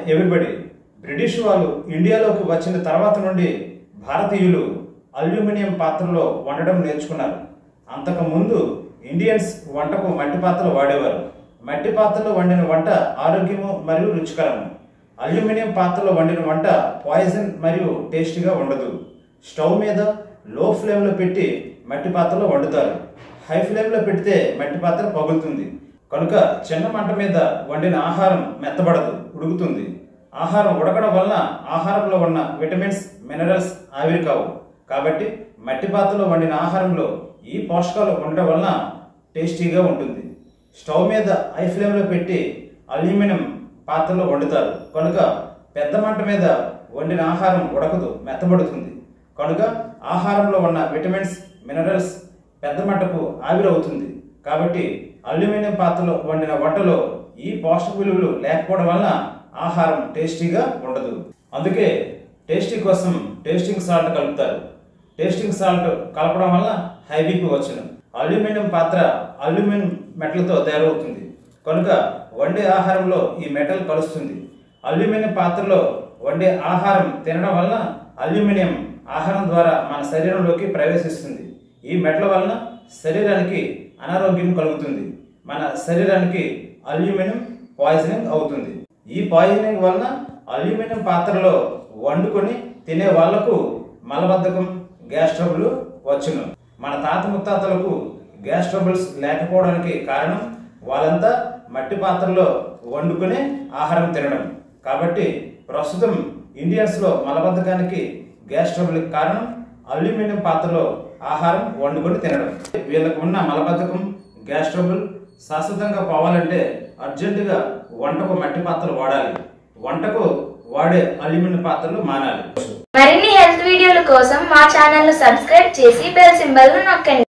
everybody British వాళ్ళు ఇండియాలోకి వచ్చిన తర్వాత నుండి భారతీయులు అల్యూమినియం పాత్రలో వండడం నేర్చుకున్నారు అంతకు ముందు ఇండియన్స్ వంటకు మట్టి పాత్రలు వాడేవారు మట్టి పాత్రలో వండిన వంట ఆరోగ్యము మరియు రుచికరము అల్యూమినియం పాత్రలో వండిన వంట పాయిజన్ మరియు టేస్టీగా ఉండదు స్టవ్ మీద లో ఫ్లేమ్లో పెట్టి మట్టి పాత్రలో వండుతారు హై ఫ్లేమ్లో పెడితే మట్టి పాత్ర పగులుతుంది కనుక చిన్న మంట మీద వండిన ఆహారం మెత్తబడదు ఉడుకుతుంది ఆహారం ఉడకడం వలన ఆహారంలో ఉన్న విటమిన్స్ మినరల్స్ ఆవిరి కావు కాబట్టి మట్టి పాత్రలో వండిన ఆహారంలో ఈ పోషకాలు ఉండడం వలన టేస్టీగా ఉంటుంది స్టవ్ మీద హై ఫ్లేమ్లో పెట్టి అల్యూమినియం పాత్రలో వండుతారు కనుక పెద్ద మంట మీద వండిన ఆహారం ఉడకదు మెత్తబడుతుంది కనుక ఆహారంలో ఉన్న విటమిన్స్ మినరల్స్ పెద్ద మంటకు ఆవిరవుతుంది కాబట్టి అల్యూమినియం పాత్రలో వండిన వంటలో ఈ పోషక విలువలు లేకపోవడం వలన ఆహారం టేస్టీగా ఉండదు అందుకే టేస్టీ కోసం టేస్టింగ్ సాల్ట్ కలుపుతారు టేస్టింగ్ సాల్ట్ కలపడం వల్ల హై బీపీ వచ్చును అల్యూమినియం పాత్ర అల్యూమినియం మెటల్తో తయారవుతుంది కనుక వండే ఆహారంలో ఈ మెటల్ కలుస్తుంది అల్యూమినియం పాత్రలో వండే ఆహారం తినడం వల్ల అల్యూమినియం ఆహారం ద్వారా మన శరీరంలోకి ప్రవేశిస్తుంది ఈ మెటల్ వలన శరీరానికి అనారోగ్యం కలుగుతుంది మన శరీరానికి అల్యూమినియం పాయిజనింగ్ అవుతుంది ఈ పాయిజనింగ్ వలన అల్యూమినియం పాత్రలో వండుకొని తినే వాళ్లకు మలబద్ధకం గ్యాస్ ట్రబుల్ వచ్చును మన తాత ముత్తాతలకు గ్యాస్ ట్రబుల్స్ లేకపోవడానికి కారణం వాళ్ళంతా మట్టి పాత్రలో వండుకొని ఆహారం తినడం కాబట్టి ప్రస్తుతం ఇండియన్స్లో మలబద్ధకానికి గ్యాస్ ట్రబుల్కి కారణం అల్యూమినియం పాత్రలో ఆహారం వండుకొని తినడం వీళ్ళకు ఉన్న మలబద్ధకం గ్యాస్ ట్రబుల్ శాశ్వతంగా పోవాలంటే అర్జెంటుగా వంటకు మట్టి పాత్రలు వాడాలి వంటకు వాడే అల్యూమినియం పాత్రలు మానాలి మరిన్ని హెల్త్ వీడియోల కోసం మా ఛానల్ ను సబ్స్క్రైబ్ చేసి బెల్ సింబల్ ను నొక్కండి